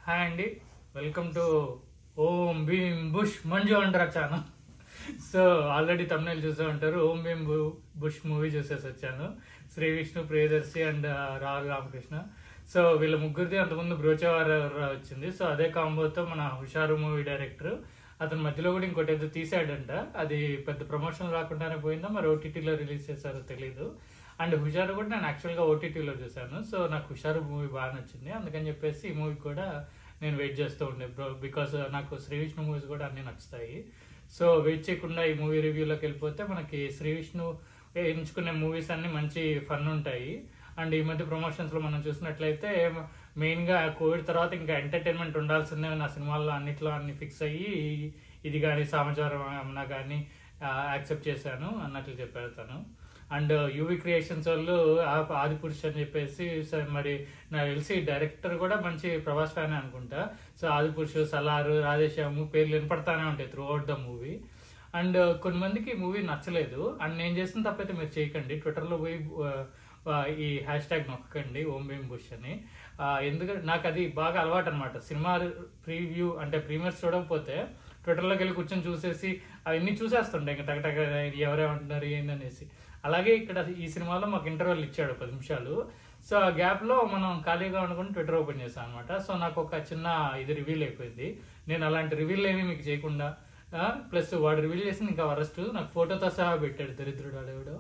hi అండి welcome to Om Bheem Bush Manju అంటారా channel so already తమిళ చూసే ఉంటారు ఓం భీమ్ బు- బుష్ మూవీ చూసేసి వచ్చాను శ్రీ విష్ణు ప్రియదర్శి అండ్ రాహుల్ రామకృష్ణ సో వీళ్ళ ముగ్గురిది అంతకుముందు బ్రోచవార వచ్చింది సో అదే కాంబోతో మన హుషారు మూవీ డైరెక్టర్ అతని మధ్యలో కూడా ఇంకోటి ఏదో తీసాడంట అది పెద్ద ప్రమోషన్ రాకుండానే పోయిందా మరి ఓటీటీలో రిలీజ్ చేశారో తెలీదు అండ్ హుషారు కూడా నేను యాక్చువల్గా ఓటీటీలో చూశాను సో నాకు హుషారు మూవీ బాగా నచ్చింది అందుకని చెప్పేసి ఈ మూవీ కూడా నేను వెయిట్ చేస్తూ ఉండే బ్రో బికాస్ నాకు శ్రీ విష్ణు మూవీస్ కూడా అన్ని నచ్చుతాయి సో వెయిట్ చేయకుండా ఈ మూవీ రివ్యూలోకి వెళ్ళిపోతే మనకి శ్రీ విష్ణు ఎంచుకునే మూవీస్ అన్ని మంచి ఫన్ ఉంటాయి అండ్ ఈ మధ్య ప్రమోషన్స్ లో మనం చూసినట్లయితే మెయిన్ గా కోవిడ్ తర్వాత ఇంకా ఎంటర్టైన్మెంట్ ఉండాల్సిందే నా సినిమాల్లో అన్నిట్లో అన్ని ఫిక్స్ అయ్యి ఇది కానీ సమాచారం అన్నా కానీ యాక్సెప్ట్ చేశాను అన్నట్లు చెప్పారు తను అండ్ యూవి క్రియేషన్స్ వాళ్ళు ఆ- ఆది పురుష్ అని చెప్పేసి స- మరి నాకు తెలిసి డైరెక్టర్ కూడా మంచి ప్రభాస్ ఫ్యాన్ అనుకుంటా సో ఆది పురుష్ సలారు రాధేశ్యాము పేర్లు వినపడతానే ఉంటాయి throughout the movie and కొన్ని మందికి మూవీ నచ్చలేదు అండ్ నేను చేసిన తప్పైతే మీరు చేయకండి ట్విట్టర్లో పోయి ఆ, ఆ, ఈ హ్యాష్ ట్యాగ్ నొక్కకండి ఓం భీమ్ బుష్ అని ఆ, ఎందుకంటే నాకు అది బాగా అలవాటు అనమాట సినిమా ప్రీవ్యూ అంటే ప్రీమియర్స్ చూడకపోతే ట్విట్టర్లోకి వెళ్ళి కూర్చొని చూసేసి అవన్నీ చూసేస్తుండే ఇంకా టక టక ఎవరేమంటున్నారు ఏందనేసి అలాగే ఇక్కడ ఈ సినిమాలో మాకు ఇంటర్వెల్ ఇచ్చాడు పది నిమిషాలు సో ఆ గ్యాప్ లో మనం ఖాళీగా అనుకుని ట్విట్టర్ ఓపెన్ చేశాను అనమాట సో నాకు ఒక చిన్న ఇది రివీల్ అయిపోయింది నేను అలాంటి రివీల్ ఏమీ మీకు చేయకుండా ప్లస్ వాడు రివీల్ చేసింది ఇంకా వరస్ట్ నాకు ఫోటోతో సహా పెట్టాడు దరిద్రుడు వాడేవాడు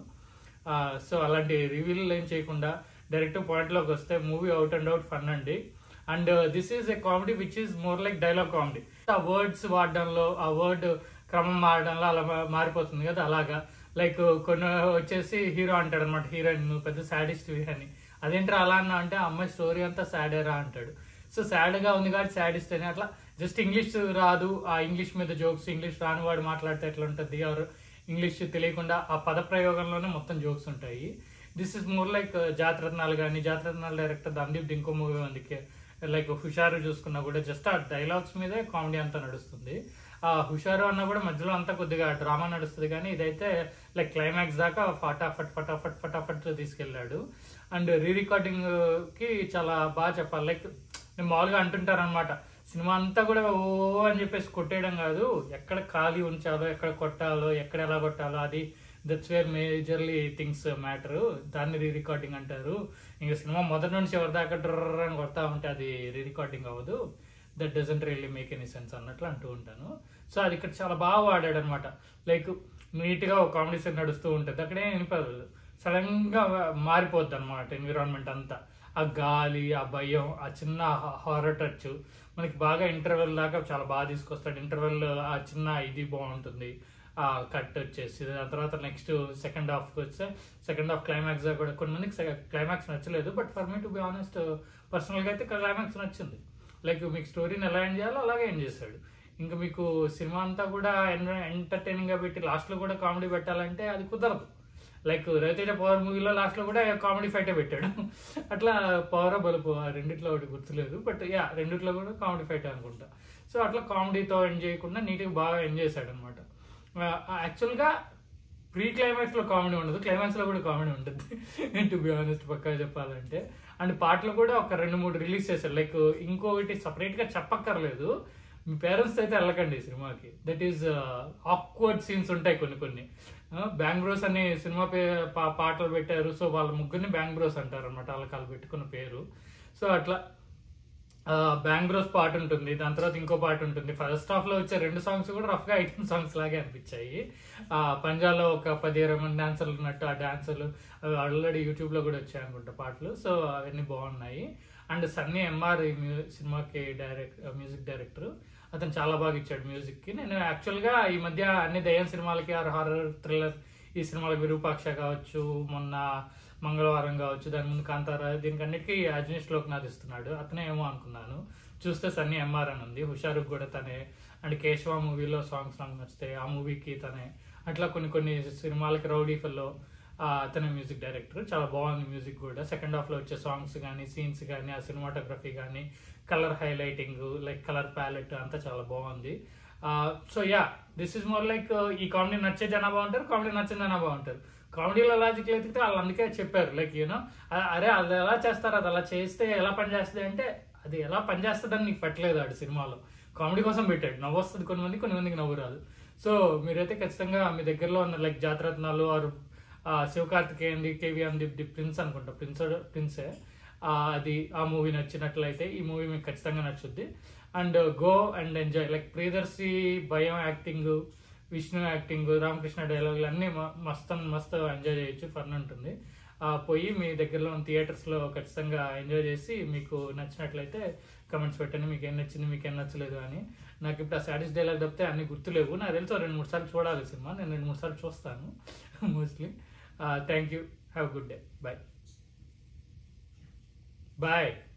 సో అలాంటి రివీల్ ఏం చేయకుండా డైరెక్ట్ పాయింట్ లోకి వస్తే movie out and out fun అండి and this is a comedy which is more like dialogue comedy ఆ వర్డ్స్ వాడడంలో ఆ వర్డ్ క్రమం మారడంలో అలా మా- మారిపోతుంది కదా అలాగా లైక్ కొన్ని వచ్చేసి హీరో అంటాడు అనమాట హీరోయిన్ నువ్వు పెద్ద సాడిస్ట్ అని అదేంట్రా అలా అన్నా అంటే ఆ అమ్మాయి స్టోరీ అంతా సాడేరా అంటాడు సో సాడ్ గా ఉంది కాబట్టి సాడిస్ట్ అని అట్లా జస్ట్ ఇంగ్లీష్ రాదు ఆ ఇంగ్లీష్ మీద జోక్స్ ఇంగ్లీష్ రాని వాడు మాట్లాడితే ఎట్లా ఉంటుంది ఆర్ ఇంగ్లీష్ తెలియకుండా ఆ పద ప్రయోగంలోనే మొత్తం జోక్స్ ఉంటాయి this is more like Jathiratnalu కానీ జాతరత్నాలు డైరెక్టర్ దందీప్ ఇంకో మూవీ ఉంది లైక్ హుషారు చూసుకున్నా కూడా జస్ట్ ఆ డైలాగ్స్ మీదే కామెడీ అంతా నడుస్తుంది ఆ హుషారు అన్న కూడా మధ్యలో అంతా కొద్దిగా డ్రామా నడుస్తుంది కానీ ఇదైతే లైక్ క్లైమాక్స్ దాకా ఫటాఫట్ ఫటాఫట్ ఫటాఫట్ తీసుకెళ్ళాడు అండ్ రీ రికార్డింగ్ కి చాలా బాగా చెప్పాలి లైక్ నేను మామూలుగా అంటుంటారు అనమాట సినిమా అంతా కూడా ఓ అని చెప్పేసి కొట్టేయడం కాదు ఎక్కడ ఖాళీ ఉంచాలో ఎక్కడ కొట్టాలో ఎక్కడ ఎలా కొట్టాలో అది that's where majorly things matter దాన్ని రీ రికార్డింగ్ అంటారు ఇంకా సినిమా మొదటి నుంచి ఎవరి దాకా డ్రర్ అని కొడతా ఉంటే అది రీ రికార్డింగ్ అవ్వదు that doesn't really make any sense అన్నట్లు అంటూ ఉంటాను సో అది ఇక్కడ చాలా బాగా వాడాడు అనమాట లైక్ నీట్ గా ఒక కామెడీ సీన్ నడుస్తూ ఉంటుంది అక్కడే వినిపదు సడన్ గా మారిపోద్ది అనమాట ఎన్విరాన్మెంట్ అంతా ఆ గాలి ఆ భయం ఆ చిన్న హారర్ టచ్ మనకి బాగా ఇంటర్వెల్ దాకా చాలా బాగా తీసుకొస్తాడు ఇంటర్వెల్ ఆ చిన్న ఇది బాగుంటుంది ఆ కట్ వచ్చేసి దాని తర్వాత నెక్స్ట్ సెకండ్ హాఫ్ వస్తే సెకండ్ హాఫ్ క్లైమాక్స్ కూడా కొన్ని మందికి క్లైమాక్స్ నచ్చలేదు but for me to be honest పర్సనల్గా అయితే క్లైమాక్స్ నచ్చింది లైక్ మీకు స్టోరీని ఎలా ఎండ్ చేయాలో అలాగే ఎండ్ చేశాడు ఇంకా మీకు సినిమా అంతా కూడా ఎంటర్టైనింగ్ గా పెట్టి లాస్ట్ లో కూడా కామెడీ పెట్టాలంటే అది కుదరదు లైక్ రవితేజ పవర్ మూవీలో లాస్ట్ లో కూడా కామెడీ ఫైటే పెట్టాడు అట్లా పవర్ బలుపు ఆ రెండిట్లో ఒకటి గుర్తులేదు బట్ యా రెండిట్లో కూడా కామెడీ ఫైట్ అనుకుంటా సో అట్లా కామెడీతో ఎండ్ చేయకుండా నీట్గా బాగా ఎంజాయ్ చేశాడు అనమాట యాక్చువల్గా ప్రీ క్లైమాక్స్ లో కామెడీ ఉండదు క్లైమాక్స్ లో కూడా కామెడీ ఉంటుంది టు బి ఆనెస్ట్ పక్కా చెప్పాలంటే అండ్ పాటలు కూడా ఒక రెండు మూడు రిలీజ్ చేశారు లైక్ ఇంకొకటి సపరేట్ గా చెప్పక్కర్లేదు మీ పేరెంట్స్ అయితే వెళ్ళకండి ఈ సినిమాకి దట్ ఈస్ ఆక్వర్డ్ సీన్స్ ఉంటాయి కొన్ని కొన్ని బ్యాంగ్ బ్రోస్ అనే సినిమా పే పా- పాటలు పెట్టారు సో వాళ్ళ ముగ్గురిని బ్యాంగ్ బ్రోస్ అంటారు అనమాట వాళ్ళకి వాళ్ళు పెట్టుకున్న పేరు సో అట్లా బ్యాంగ్ బ్రోస్ పాట ఉంటుంది దాని తర్వాత ఇంకో పాట ఉంటుంది ఫస్ట్ హాఫ్ లో వచ్చే రెండు సాంగ్స్ కూడా రఫ్ గా ఐటమ్ సాంగ్స్ లాగే అనిపించాయి ఆ పంజాబ్లో ఒక పది ఇరవై మంది డాన్సర్లు ఉన్నట్టు ఆ డాన్సర్లు అవి ఆల్రెడీ యూట్యూబ్ లో కూడా వచ్చాయి అనుకుంటా పాటలు సో అవన్నీ బాగున్నాయి అండ్ సన్నీ ఎంఆర్ ఈ మ్యూ- సినిమాకి డైరెక్ట్ మ్యూజిక్ డైరెక్టర్ అతను చాలా బాగా ఇచ్చాడు మ్యూజిక్ కి నేను యాక్చువల్ గా ఈ మధ్య అన్ని దయ్యం సినిమాలకి ఆర్ హారర్ థ్రిల్లర్ ఈ సినిమాలకు విరూపాక్ష కావచ్చు మొన్న మంగళవారం కావచ్చు దాని ముందు కాంతారా దీనికి అన్నిటికీ అజనీష్ లోక్నాథ్ ఇస్తున్నాడు అతనే ఏమో అనుకున్నాను చూస్తే సన్నీ ఎంఆర్ అని ఉంది హుషారుకు కూడా తనే అండ్ కేశవ మూవీలో సాంగ్స్ నాకు నచ్చుతాయి ఆ మూవీకి తనే అట్లా కొన్ని కొన్ని సినిమాలకి రౌడీ ఫెల్లో అతనే మ్యూజిక్ డైరెక్టర్ చాలా బాగుంది మ్యూజిక్ కూడా సెకండ్ హాఫ్ లో వచ్చే సాంగ్స్ కానీ సీన్స్ కానీ ఆ సినిమాటోగ్రఫీ కానీ colour highlighting like colour palette అంతా చాలా బాగుంది so yeah this is more like ఈ కామెడీ నచ్చే జనాభా ఉంటారు కామెడీ నచ్చని జనాభా ఉంటారు కామెడీలో లాజిక్ ఎతికితే వాళ్ళు అందుకే చెప్పారు లైక్ యూనో అరే అది ఎలా చేస్తారు అది అలా చేస్తే ఎలా పని చేస్తుంది అంటే అది ఎలా పనిచేస్తుందని నీకు పెట్టలేదు ఆడు సినిమాలో కామెడీ కోసం పెట్టాడు నవ్వు వస్తుంది కొంతమంది కొంతమందికి నవ్వు రాదు సో మీరైతే ఖచ్చితంగా మీ దగ్గరలో ఉన్న లైక్ జాతరత్నాలు ఆరు శివకార్తికేయంది కేవీఎం ది ది ప్రిన్స్ అనుకుంటా ప్రిన్స్ ప్రిన్సే ఆ, అది ఆ మూవీ నచ్చినట్లయితే ఈ మూవీ మీకు ఖచ్చితంగా నచ్చుద్ది and go and enjoy like Priyadarshi భయం యాక్టింగ్ విష్ణు యాక్టింగ్ రామకృష్ణ డైలాగులు అన్నీ మ- మస్తు మస్తు ఎంజాయ్ చేయొచ్చు ఫన్ ఉంటుంది ఆ, పోయి మీ దగ్గరలో ఉన్న థియేటర్స్లో ఖచ్చితంగా ఎంజాయ్ చేసి మీకు నచ్చినట్లయితే కమెంట్స్ పెట్టండి మీకు ఏం నచ్చింది మీకు ఏం నచ్చలేదు అని నాకు ఇప్పుడు ఆ సాటిస్ డైలాగ్ తప్పితే అన్ని గుర్తులేవు నాకు తెలుసు రెండు మూడు సార్లు చూడాలి సినిమా నేను రెండు మూడు సార్లు చూస్తాను mostly thank you have good day bye bye